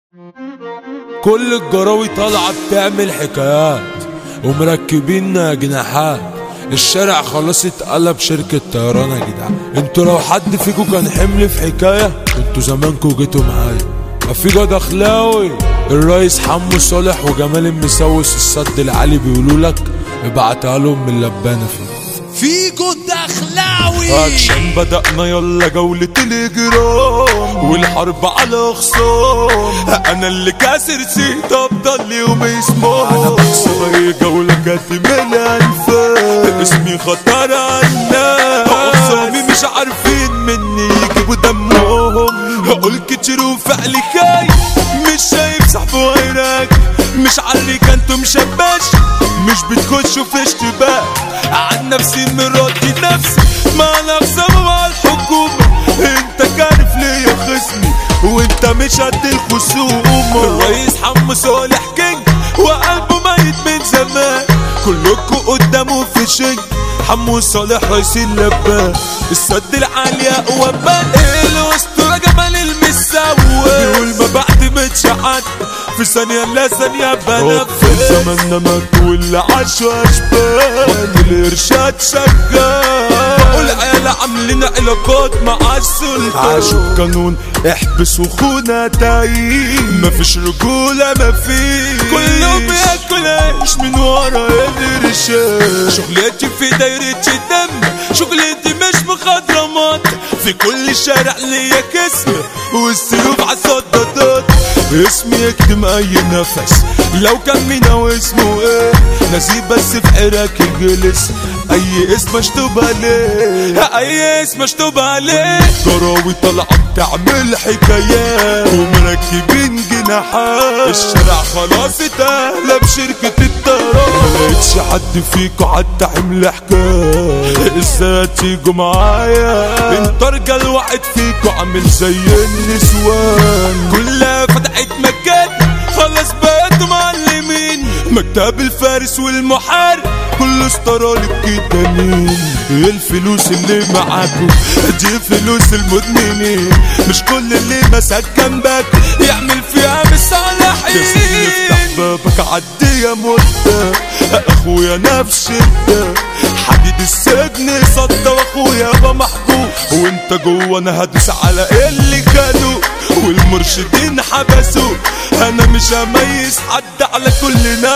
كل الجراوي طالعة بتعمل حكايات ومركبين جناحات الشارع خلاص اتقلب شركة طيران يا جدعان انتوا لو حد فيكم كان حمل في حكاية انتوا زمانكوا جيتوا معايا في دخلاوي الرئيس حمو صالح وجمال المسوس الصد العالي بيقولوا لك ابعتها لهم من لبانة فيه فيجو الدخلاوي اكشن بدأنا يلا جولة الجرام والحرب على خصام انا اللي كاسر سيت افضل يوم اسمه انا بكسر اي جولة كاتم الانفاق اسمي خطر الناس خصامي مش عارفين مني يجيبوا دمهم هقول كتير وفعلي كاي مش شايف صاحب غيرك مش عارف انتوا مشباش مش بتخشوا في اشتباك عن نفسي مراتي نفسي ما انا خصم مع الحكومة انت كارف ليا خصمي وانت مش قد الخصومة الرئيس حمو صالح كينج وقلبه ميت من زمان كلكوا قدامه في شيء حمو صالح رئيس اللبان السد العالي اقوى بقى الاسطوره جمال المساوي بيقول ما بعد متشعت في ثانية لا ثانية بنفذ زماننا مات واللي عاشوا اشبال الارشاد شغال والعيال عاملين علاقات مع السلطان عاشوا بقانون احبس وخونا تايين مفيش رجولة مفيش كله بياكل عيش من ورا الارشاد شغلتي في دايرة الدم شغلتي مش مخضرمات في كل شارع ليا كسم والسلوب عالصدادات اسمي يكتم اي نفس لو كان مين واسمه ايه نسيب بس في عراك الجلس اي اسم مشطوب عليه اي اسم مشطوب عليه كراوي طالعه بتعمل حكايات ومركبين جناحات الشارع خلاص اتقلب شركة الطيران ملقتش حد فيكو حتى حمل حكاية ازاي تيجوا معايا انت رجال واحد فيكو عامل زي النسوان كلها فتحت مكان خلاص بقيتوا معلمين مكتب الفارس والمحارب كله استرالب كده مين الفلوس اللي معاكو دي فلوس المدمنين مش كل اللي مسك جنبك يعمل فيها بالصالحين افتح بابك عدي يا مدة اخويا نفس شدة حديد السجن صدى واخويا يابا محبوس وانت جوه انا هدوس على اللي خدوا والمرشدين حبسوا انا مش هميز حد على كل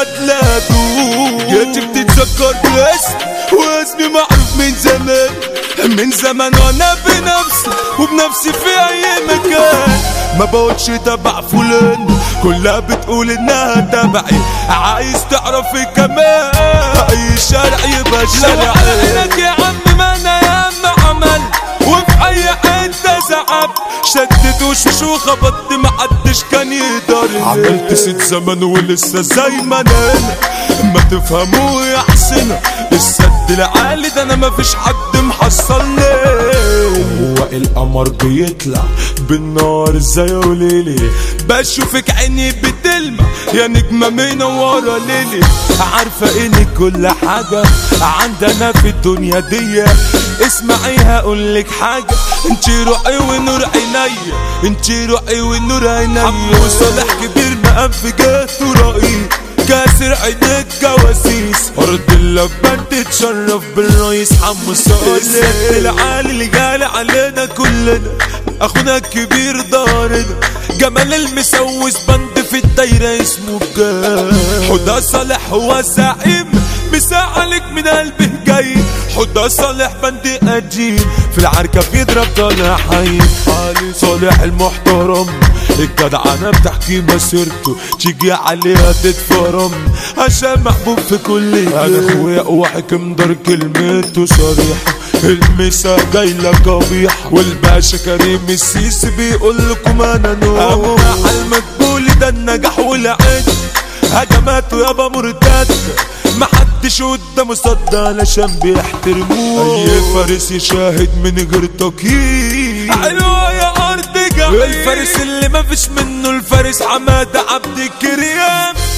ندلته جيت بتتذكر باسم واسمي معروف من زمان من زمان وانا بنفسي وبنفسي في اي مكان ما بقولش تبع فلان كلها بتقول انها تبعي عايز تعرف إيه كمان اي شارع يبقى شارع لو على عينك يا عم ما انا يا عم عمل وفي اي حته زعب شدت وشوش وخبطت محدش كان يقدر عملت ست زمن ولسه زي ما انا هنا ما تفهموا يا حسنا السد العالي ده انا مفيش حد محصلني هو القمر بيطلع بالنار ازاي يا وليلي بشوفك عيني بتلمع يا نجمة منورة ليلي عارفة اني كل حاجة عندنا في الدنيا دي اسمعي هقولك حاجة انت روحي ونور عينيا انت روحي ونور عينيا حمو صالح كبير مقام في جهته رئيس كاسر عينيك جواسيس ارض اللبان تتشرف بالرئيس حمو صالح الست العالي اللي جالي علينا كلنا اخونا الكبير دارنا جمال المسوس بند في الدايرة اسمه بجد حدا صالح هو زعيم مساعلك من قلبه جاي حدا صالح بند قديم في العركة بيضرب طالع حي علي صالح المحترم الجدعنة بتحكي مسيرته تيجي عليها تتفرم عشان محبوب في كل انا اخويا وحكم دار كلمته صريحة المسا جايلة قبيحة والباشا كريم السيسي بيقول لكم انا نور اما المقبول ده النجاح والعد هجماته يابا مرتدة محدش قدامه صد علشان بيحترموه اي فارس يشاهد من غير تقييم حلوة يا ارض جميل الفارس اللي مفيش منه الفارس عماد عبد الكريم